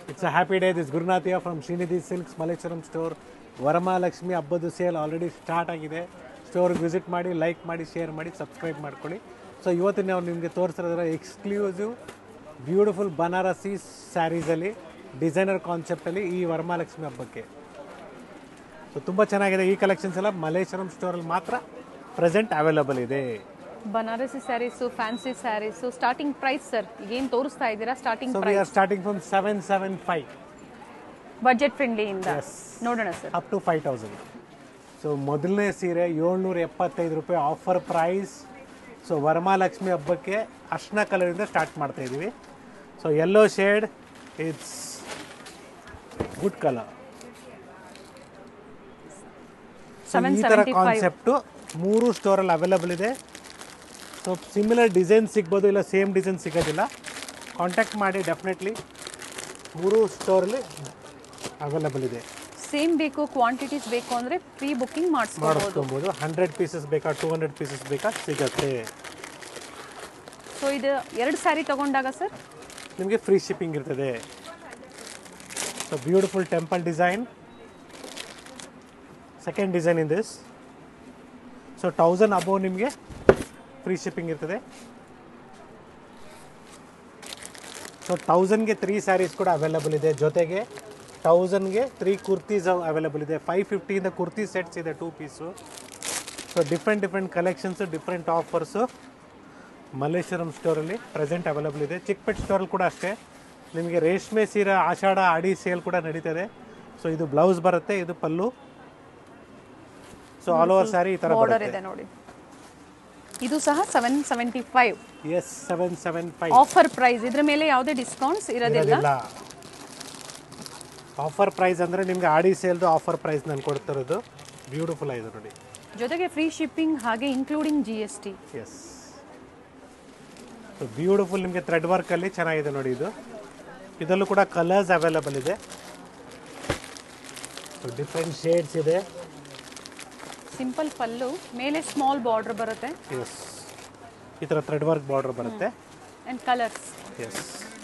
It's a happy day this Gurunathiya from Srinidhi silks Malleshwaram store Varamahalakshmi ಹಬ್ಬದ sale already start ಆಗಿದೆ ಸ್ಟೋರ್ಗೆ visit ಮಾಡಿ ಲೈಕ್ ಮಾಡಿ ಶೇರ್ ಮಾಡಿ ಸಬ್ಸ್ಕ್ರೈಬ್ ಮಾಡ್ಕೊಳ್ಳಿ ಸೊ ಇವತ್ತು ನಾವು ನಿಮಗೆ ತೋರಿಸಿರೋದ್ರ ಎಕ್ಸ್ಕ್ಲೂಸಿವ್ ಬ್ಯೂಟಿಫುಲ್ ಬನಾರಸಿ ಸ್ಯಾರೀಸಲ್ಲಿ ಡಿಸೈನರ್ ಕಾನ್ಸೆಪ್ಟಲ್ಲಿ ಈ ವರಮಹಾಲಕ್ಷ್ಮಿ ಹಬ್ಬಕ್ಕೆ ಸೊ ತುಂಬ ಚೆನ್ನಾಗಿದೆ ಈ ಕಲೆಕ್ಷನ್ಸ್ ಎಲ್ಲ ಮಲೇಶ್ವರಂ ಸ್ಟೋರಲ್ಲಿ ಮಾತ್ರ ಪ್ರೆಸೆಂಟ್ ಅವೈಲಬಲ್ ಇದೆ Banarasi saris fancy saris starting price sir ಏನು ತೋರಿಸ್ತಾ ಇದ್ದೀರಾ starting so we price are starting from seven seven five budget ಫ್ರೆಂಡ್ಲಿಯಿಂದ Yes. ನೋಡೋಣ sir up to five thousand so ಮೊದಲನೇ ಸೀರೆ ಏಳ್ನೂರ ಎಪ್ಪತ್ತೈದು ರೂಪಾಯಿ ಆಫರ್ ಪ್ರೈಸ್ ಸೊ ವರಮಹಾಲಕ್ಷ್ಮಿ ಹಬ್ಬಕ್ಕೆ ಅರ್ಶಿನ ಕಲರಿಂದ ಸ್ಟಾರ್ಟ್ ಮಾಡ್ತಾ ಇದ್ದೀವಿ so yellow shade it's good colour so ಈ ಥರ 775. ಕಾನ್ಸೆಪ್ಟು ಮೂರು ಸ್ಟೋರಲ್ಲಿ ಅವೈಲಬಲ್ ಇದೆ ಸೊ ಸಿಮಿಲರ್ ಡಿಸೈನ್ ಸಿಗ್ಬೋದು ಇಲ್ಲ ಸೇಮ್ ಡಿಸೈನ್ ಸಿಗೋದಿಲ್ಲ ಕಾಂಟ್ಯಾಕ್ಟ್ ಮಾಡಿ ಡೆಫಿನೆಟ್ಲಿ ಮೂರು ಸ್ಟೋರಲ್ಲಿ ಅವೈಲಬಲ್ ಇದೆ ಸೇಮ್ ಬೇಕು ಕ್ವಾಂಟಿಟೀಸ್ ಬೇಕು ಅಂದರೆ ಪ್ರೀ ಬುಕ್ಕಿಂಗ್ ಮಾಡಿಸ್ಕೊಬೋದು ಮಾಡಿಸ್ಕೊಬೋದು ಹಂಡ್ರೆಡ್ ಪೀಸಸ್ ಬೇಕಾ ಟೂ ಹಂಡ್ರೆಡ್ ಪೀಸಸ್ ಬೇಕಾ ಸಿಗತ್ತೆ ಸೊ ಇದು ಎರಡು ಸ್ಯಾರಿ ತಗೊಂಡಾಗ ಸರ್ ನಿಮಗೆ ಫ್ರೀ ಶಿಪ್ಪಿಂಗ್ ಇರ್ತದೆ so beautiful temple design second design in this so thousand above ನಿಮಗೆ ಫ್ರೀ ಶಿಪ್ಪಿಂಗ್ ಇರ್ತದೆ ಸೊ ತೌಸಂಡ್ಗೆ ತ್ರೀ ಸ್ಯಾರೀಸ್ ಕೂಡ ಅವೈಲಬಲ್ ಇದೆ ಜೊತೆಗೆ ತೌಸಂಡ್ಗೆ ತ್ರೀ ಕುರ್ತೀಸ್ ಅವೈಲಬಲ್ ಇದೆ ಫೈವ್ ಫಿಫ್ಟಿಯಿಂದ ಕುರ್ತಿ ಸೆಟ್ಸ್ ಇದೆ two piece so different different collections different offers Malleshwaram ಸ್ಟೋರಲ್ಲಿ ಪ್ರೆಸೆಂಟ್ ಅವೈಲಬಲ್ ಇದೆ ಚಿಕ್ಕಪೇಟ್ ಸ್ಟೋರಲ್ಲಿ ಕೂಡ ಅಷ್ಟೇ ನಿಮಗೆ ರೇಷ್ಮೆ ಸೀರೆ ಆಷಾಢ ಆಡಿ ಸೇಲ್ ಕೂಡ ನಡೀತದೆ ಸೊ ಇದು ಬ್ಲೌಸ್ ಬರುತ್ತೆ ಇದು pallu so all over sari ಈ ಥರ ಬಾರ್ಡರ್ ಬರುತ್ತೆ ಇದೆ ನೋಡಿ ಇದು ಸಹ seven seventy five yes seven seven five offer price ಇದ್ರ ಮೇಲೆ ಯಾವುದೇ ಡಿಸ್ಕೌಂಟ್ಸ್ ಇರೋದಿಲ್ಲ ಇರೋದಿಲ್ಲ ಆಫರ್ ಪ್ರೈಸ್ ಅಂದರೆ ನಿಮಗೆ ಆಡಿ ಸೇಲ್ದು ಆಫರ್ ಪ್ರೈಸ್ ನಾನು ಕೊಡ್ತಿರೋದು ಬ್ಯೂಟಿಫುಲ್ ಆಗಿದೆ ನೋಡಿ ಜೊತೆಗೆ ಫ್ರೀ ಶಿಪ್ಪಿಂಗ್ ಹಾಗೆ including G S T yes so beautiful ನಿಮಗೆ ಥ್ರೆಡ್ ವರ್ಕಲ್ಲಿ ಚೆನ್ನಾಗಿದೆ ನೋಡಿ ಇದು ಇದರಲ್ಲೂ ಕೂಡ ಕಲರ್ಸ್ ಅವೈಲಬಲ್ ಇದೆ ಡಿಫ್ರೆಂಟ್ ಶೇಡ್ಸ್ ಇದೆ ಸಿಂಪಲ್ ಪಲ್ಲು ಮೇಲೆ ಸ್ಮಾಲ್ ಬಾರ್ಡರ್ ಬರುತ್ತೆ ಎಸ್ ಈ ಥರ ಥ್ರೆಡ್ ವರ್ಕ್ ಬಾರ್ಡರ್ ಬರುತ್ತೆ ಆ್ಯಂಡ್ ಕಲರ್ಸ್ ಎಸ್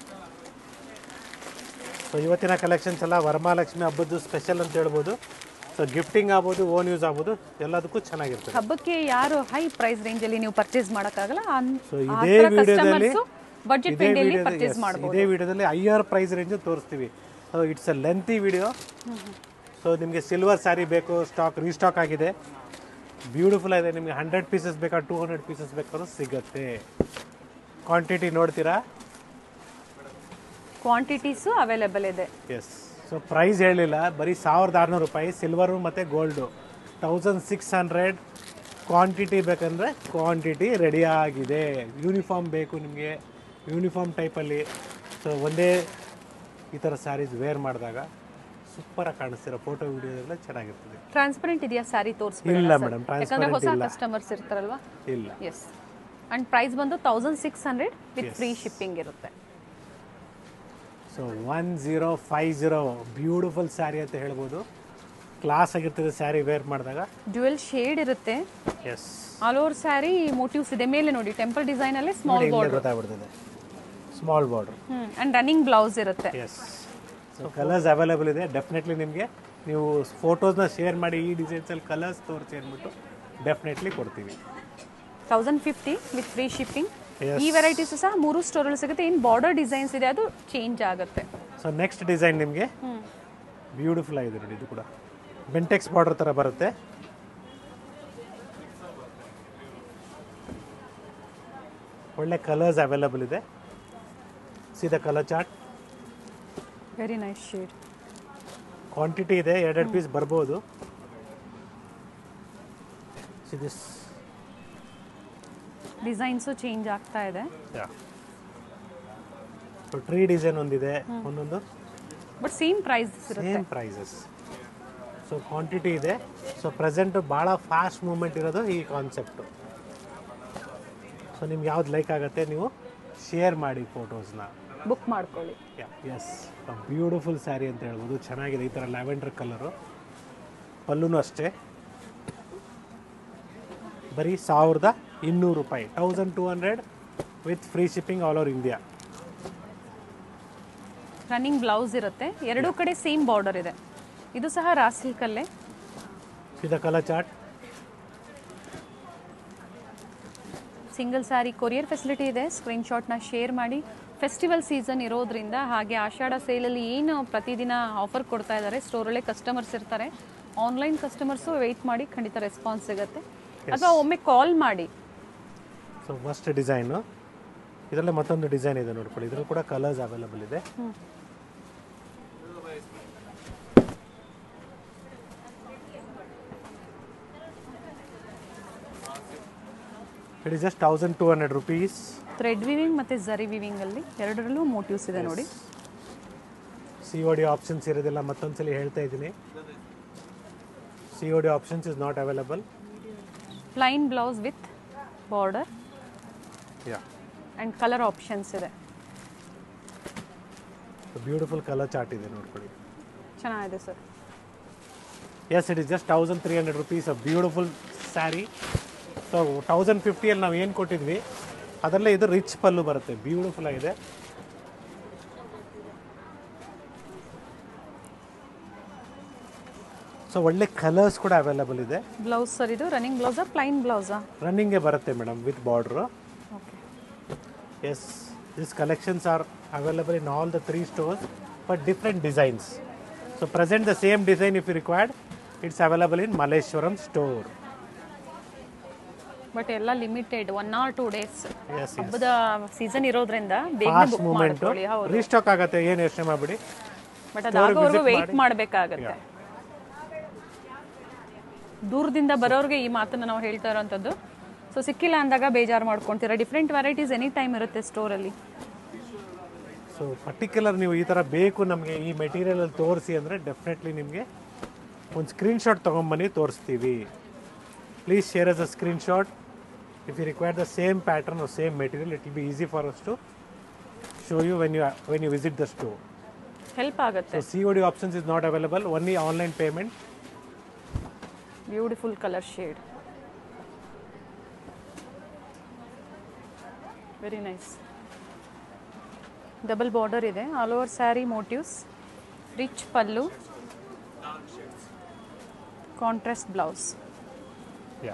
ಸೊ ಇವತ್ತಿನ ಕಲೆಕ್ಷನ್ಸ್ ಎಲ್ಲ ವರಮಹಾಲಕ್ಷ್ಮಿ ಹಬ್ಬದ್ದು ಸ್ಪೆಷಲ್ ಅಂತ ಹೇಳ್ಬೋದು ಸೊ ಗಿಫ್ಟಿಂಗ್ ಆಗ್ಬೋದು ಓನ್ ಯೂಸ್ ಆಗ್ಬೋದು ಎಲ್ಲದಕ್ಕೂ ಚೆನ್ನಾಗಿರ್ತದೆ ಹಬ್ಬಕ್ಕೆ ಯಾರು ಹೈ ಪ್ರೈಸ್ ರೇಂಜಲ್ಲಿ ನೀವು ಪರ್ಚೇಸ್ ಮಾಡೋಕ್ಕಾಗಲ್ಲ ಸೊ ಇದೇ ವಿಡಿಯೋದಲ್ಲಿ ಬಜೆಟ್ ಇದೇ ಫ್ರೆಂಡ್ಲಿ ವಿಡಿಯೋದಲ್ಲಿ ಪರ್ಚೇಸ್ yes, ಮಾಡ್ಬೋದು ಇದೇ ವಿಡಿಯೋದಲ್ಲಿ ಹೈಯರ್ ಪ್ರೈಸ್ ರೇಂಜ್ ತೋರಿಸ್ತೀವಿ so it's a lengthy video so ನಿಮಗೆ ಸಿಲ್ವರ್ ಸ್ಯಾರಿ ಬೇಕು ಸ್ಟಾಕ್ ರೀಸ್ಟಾಕ್ ಆಗಿದೆ ಬ್ಯೂಟಿಫುಲ್ ಆಗಿದೆ ನಿಮಗೆ ಹಂಡ್ರೆಡ್ ಪೀಸಸ್ ಬೇಕಾ ಟೂ ಹಂಡ್ರೆಡ್ ಪೀಸಸ್ ಬೇಕಾದ್ರೂ ಸಿಗುತ್ತೆ ಕ್ವಾಂಟಿಟಿ ನೋಡ್ತೀರಾ ಕ್ವಾಂಟಿಟೀಸು ಅವೈಲೇಬಲ್ ಇದೆ ಎಸ್ ಸೊ ಪ್ರೈಸ್ ಹೇಳಲಿಲ್ಲ ಬರೀ ಸಾವಿರದ ಆರುನೂರು ರೂಪಾಯಿ ಸಿಲ್ವರು ಮತ್ತು gold thousand six hundred quantity ಬೇಕಂದರೆ ಕ್ವಾಂಟಿಟಿ ರೆಡಿ ಆಗಿದೆ ಯೂನಿಫಾರ್ಮ್ ಬೇಕು ನಿಮಗೆ ಯೂನಿಫಾರ್ಮ್ ಟೈಪಲ್ಲಿ ಸೊ ಒಂದೇ ಈ ಥರ ಸ್ಯಾರೀಸ್ ವೇರ್ ಮಾಡಿದಾಗ ಸೂಪರಾಗಿ ಕಾಣಿಸ್ತಿರೋ ಫೋಟೋ ವಿಡಿಯೋದೆಲ್ಲ ಚೆನ್ನಾಗಿರ್ತದೆ ಟ್ರಾನ್ಸ್ಪರೆಂಟ್ ಇದೆಯಾ ಸ್ಯಾರಿ ಇಲ್ಲ ತೋರಿಸ್ಬಿಡಲ್ಲ ಮೇಡಮ್ ಯಾಕಂದ್ರೆ ಹೊಸ ಟ್ರಾನ್ಸ್ಪರೆಂಟ್ ಇಲ್ಲ ಕಸ್ಟಮರ್ಸ್ ಇರ್ತಾರಲ್ವಾ ಇಲ್ಲ ಎಸ್ ಅಂಡ್ ಪ್ರೈಸ್ ಬಂದು thousand six hundred with Yes. Free shipping ಇರುತ್ತೆ so one zero five zero beautiful sari ಅಂತ ಹೇಳ್ಬೋದು ಕ್ಲಾಸ್ ಆಗಿರ್ತದೆ ಸ್ಯಾರಿ ವೇರ್ ಮಾಡಿದಾಗ ಡ್ಯುಯಲ್ ಶೇಡ್ ಇರುತ್ತೆ yes all over sari motifs ಇದೆ ಮೇಲೆ ನೋಡಿ ಟೆಂಪಲ್ ಡಿಸೈನ್ ಅಲ್ಲೇ ಸ್ಮಾಲ್ ಇಲ್ಲೇ ಬಾರ್ಡರ್ ಗೊತ್ತಾಗ್ಬಿಡ್ತದೆ small border and running blouse ಇರುತ್ತೆ ಎಸ್ ಸೊ ಕಲರ್ಸ್ ಅವೈಲೇಬಲ್ ಇದೆ ಡೆಫಿನೆಟ್ಲಿ ನಿಮಗೆ ನೀವು ಫೋಟೋಸ್ನ ಶೇರ್ ಮಾಡಿ ಈ ಡಿಸೈನ್ಸಲ್ಲಿ ಕಲರ್ಸ್ ತೋರಿಸಿ ಅಂದ್ಬಿಟ್ಟು ಡೆಫಿನೆಟ್ಲಿ ಕೊಡ್ತೀವಿ thousand fifty with free shipping Yes. ಈ ವೆರೈಟೀಸ್ ಸಹ ಮೂರು ಸ್ಟೋರಲ್ಲಿ ಸಿಗುತ್ತೆ ಇನ್ನು ಬಾರ್ಡರ್ ಡಿಸೈನ್ಸ್ ಇದೆ ಅದು ಚೇಂಜ್ ಆಗುತ್ತೆ ಸೊ ನೆಕ್ಸ್ಟ್ ಡಿಸೈನ್ ನಿಮಗೆ ಬ್ಯೂಟಿಫುಲ್ ಆಗಿದೆ ನೋಡಿ ಇದು ಕೂಡ ಬೆಂಟೆಕ್ಸ್ ಬಾರ್ಡರ್ ಥರ ಬರುತ್ತೆ ಒಳ್ಳೆ ಕಲರ್ಸ್ ಅವೈಲೇಬಲ್ ಇದೆ ಸೀದಾ colour chart very nice shade quantity ಇದೆ ಎರಡೆರಡು ಪೀಸ್ ಬರ್ಬೋದು ದಿಸ್ ಡಿಸೈನ್ಸು ಚೇಂಜ್ ಆಗ್ತಾ ಇದೆ ಟ್ರೀ ಡಿಸೈನ್ ಒಂದಿದೆ ಒಂದೊಂದು ಬಟ್ ಸೇಮ್ ಪ್ರೈಸ್ ಇರುತ್ತೆ ಸೇಮ್ ಪ್ರೈಸಸ್ ಸೊ ಕ್ವಾಂಟಿಟಿ ಇದೆ ಸೊ ಪ್ರೆಸೆಂಟ್ ಭಾಳ ಫಾಸ್ಟ್ ಮೂಮೆಂಟ್ ಇರೋದು ಈ ಕಾನ್ಸೆಪ್ಟು ಸೊ ನಿಮ್ಗೆ ಯಾವ್ದು ಲೈಕ್ ಆಗುತ್ತೆ ನೀವು ಶೇರ್ ಮಾಡಿ ಫೋಟೋಸ್ನ ಬುಕ್ ಮಾಡ್ಕೊಳ್ಳಿ ಎಸ್ ಬ್ಯೂಟಿಫುಲ್ ಸ್ಯಾರಿ ಅಂತ ಹೇಳ್ಬೋದು ಚೆನ್ನಾಗಿದೆ ಈ ಥರ ಲ್ಯಾವೆಂಡರ್ ಕಲರು ಪಲ್ಲುನು ಅಷ್ಟೇ ಬರೀ ಸಾವಿರದ ಇನ್ನೂರು ರೂಪಾಯಿ thousand two hundred with free shipping all over India running blouse ಇರುತ್ತೆ ಎರಡೂ ಕಡೆ ಸೇಮ್ ಬಾರ್ಡರ್ ಇದೆ ಇದು ಸಹ ರಾ ಸಿಲ್ಕಲ್ಲೇ See the color chart? Single sari courier facility ಇದೆ ಸ್ಕ್ರೀನ್ಶಾಟ್ನ ಶೇರ್ ಮಾಡಿ ಫೆಸ್ಟಿವಲ್ ಸೀಸನ್ ಇರೋದ್ರಿಂದ ಹಾಗೆ ಆಷಾಢ ಸೇಲಲ್ಲಿ ಏನು ಪ್ರತಿದಿನ ಆಫರ್ ಕೊಡ್ತಾ ಇದ್ದಾರೆ ಸ್ಟೋರಲ್ಲೇ ಕಸ್ಟಮರ್ಸ್ ಇರ್ತಾರೆ ಆನ್ಲೈನ್ ಕಸ್ಟಮರ್ಸು ವೆಯ್ಟ್ ಮಾಡಿ ಖಂಡಿತ ರೆಸ್ಪಾನ್ಸ್ ಸಿಗುತ್ತೆ ಅಥವಾ ಒಮ್ಮೆ ಕಾಲ್ ಮಾಡಿ ಸೊ ಫಸ್ಟ್ ಡಿಸೈನು ಇದರಲ್ಲೇ ಮತ್ತೊಂದು ಡಿಸೈನ್ ಇದೆ ನೋಡ್ಕೊಳ್ಳಿ ಇದರಲ್ಲಿ ಕೂಡ ಕಲರ್ಸ್ ಅವೈಲಬಲ್ ಇದೆ it is just thousand two hundred rupees thread weaving ಮತ್ತು ಜರಿ ವಿವಿಂಗಲ್ಲಿ ಎರಡರಲ್ಲೂ ಮೋಟಿವ್ಸ್ ಇದೆ ನೋಡಿ ಸಿ ಒ ಡಿ ಆಪ್ಷನ್ಸ್ ಇರೋದಿಲ್ಲ ಮತ್ತೊಂದ್ಸಲಿ ಹೇಳ್ತಾ ಇದ್ದೀನಿ C O D options is not available plain blouse with border yeah and colour options ಇದೆ ಬ್ಯೂಟಿಫುಲ್ ಕಲರ್ ಚಾರ್ಟ್ ಇದೆ ನೋಡ್ಕೊಳ್ಳಿ ಚೆನ್ನಾಗಿದೆ sir yes it is just thousand three hundred rupees a beautiful sari so thousand ಫಿಫ್ಟಿಯಲ್ಲಿ ನಾವು ಏನು ಕೊಟ್ಟಿದ್ವಿ ಅದರಲ್ಲೇ ಇದು ರಿಚ್ ಪಲ್ಲು ಬರುತ್ತೆ ಬ್ಯೂಟಿಫುಲ್ ಆಗಿದೆ ಸೊ ಒಳ್ಳೆ ಕಲರ್ಸ್ ಕೂಡ ಅವೈಲಬಲ್ ಇದೆ ಬ್ಲೌಸ್ ಸರ್ ಇದು ರನ್ನಿಂಗ್ ಬ್ಲೌಸಾ ಪ್ಲೈನ್ ಬ್ಲೌಸಾ ರನ್ನಿಂಗೇ ಬರುತ್ತೆ madam with border okay yes this collections are available in all the three stores but different designs so present the same design if you required it's available in Malleshwaram store but ಎಲ್ಲ limited one or two days yes ಹಬ್ಬದ season ಇರೋದ್ರಿಂದ ಬೇಗ fast book moment ಮಾಡ್ಕೊಳ್ಳಿ ಹೌದು restock ಆಗುತ್ತೆ ಏನು ಯೋಚನೆ ಮಾಡಿಬಿಡಿ ಬಟ್ ಅದಾಗೋವರೆಗೂ ವೆಯ್ಟ್ ಮಾಡಬೇಕಾಗತ್ತೆ ದೂರದಿಂದ ಬರೋರಿಗೆ ಈ ಮಾತನ್ನ ನಾವು ಹೇಳ್ತಾ ಇರೋಂಥದ್ದು ಸೊ ಸಿಕ್ಕಿಲ್ಲ ಅಂದಾಗ ಬೇಜಾರು ಮಾಡ್ಕೊಳ್ತೀರಾ ಡಿಫ್ರೆಂಟ್ ವೆರೈಟೀಸ್ ಎನಿ ಟೈಮ್ ಇರುತ್ತೆ ಸ್ಟೋರಲ್ಲಿ ಸೊ ಪರ್ಟಿಕ್ಯುಲರ್ ನೀವು ಈ ಥರ ಬೇಕು ನಮಗೆ ಈ ಮೆಟೀರಿಯಲಲ್ಲಿ ತೋರಿಸಿ ಅಂದರೆ ಡೆಫಿನೆಟ್ಲಿ ನಿಮಗೆ ಒಂದು ಸ್ಕ್ರೀನ್ಶಾಟ್ ತೊಗೊಂಬನ್ನಿ ತೋರಿಸ್ತೀವಿ please share us a screenshot if you require the same pattern or same material it will be easy for us to show you when you when you visit the store help ಆಗುತ್ತೆ so C O D options is not available only online payment beautiful colour shade very nice double border ಇದೆ all over sari motifs rich pallu contrast blouse yeah